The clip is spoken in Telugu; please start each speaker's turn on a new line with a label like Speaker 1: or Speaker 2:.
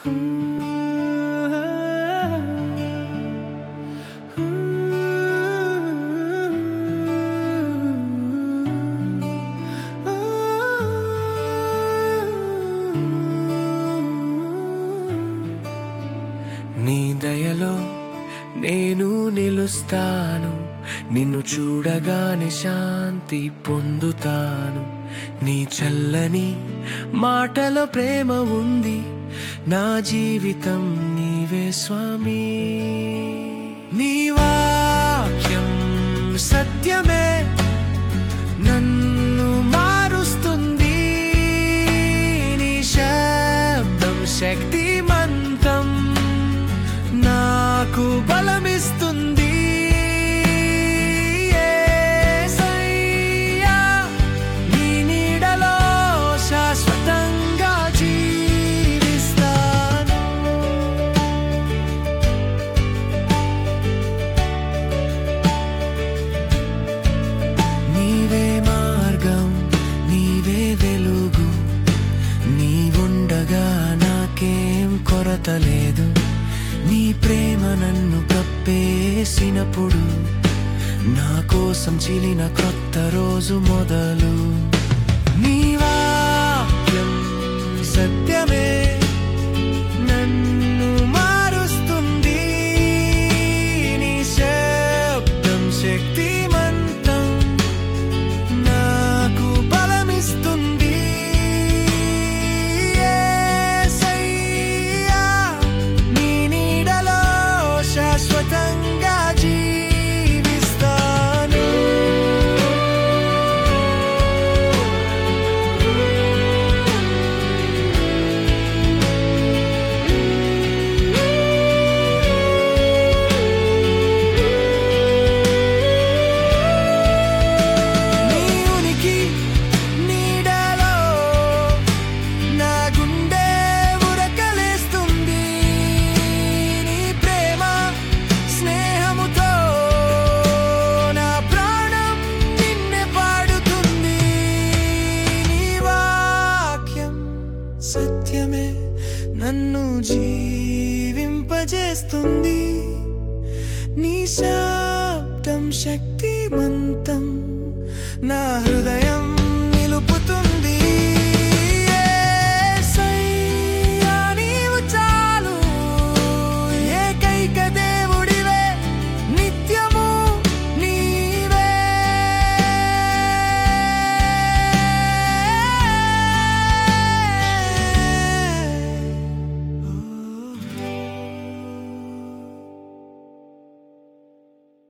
Speaker 1: నీ దయలో నేను నిలుస్తాను నిన్ను చూడగానే శాంతి పొందుతాను నీ చల్లని మాటలో ప్రేమ ఉంది నా జీవితం నీవే స్వామి నీ వాక్యం సత్యమే నన్ను మారుస్తుంది నీ శబ్దం శక్తిమంతం నాకు బలమిస్తుంది యేసయ్యా, నీ నీడలో శాశ్వతంగా జీవిస్తాను నీవే మార్గం నీవే వెలుగు నీవుండగా నాకేం కొరత లేదు నీ ప్రేమ నన్ను కప్పేసినప్పుడు నా కోసం చిలిన కొత్త రోజు మొదలు నీ వాక్యం సత్యమే నన్ను మారుస్తుంది నీ శబ్దం శక్తిమంతం నాకు బలమిస్తుంది యేసయ్యా, నీ నీడలో శాశ్వతంగా జీవిస్తాను నీ ఉనికి నీడలో నా గుండె ఉరకలేస్తుంది నీ ప్రేమ స్నేహముతో నా ప్రాణం నిన్నే పాడుతుంది నీ వాక్యం సత్యమే నన్ను జీవింపజేస్తుంది నీ శబ్దం శక్తిమంతం నా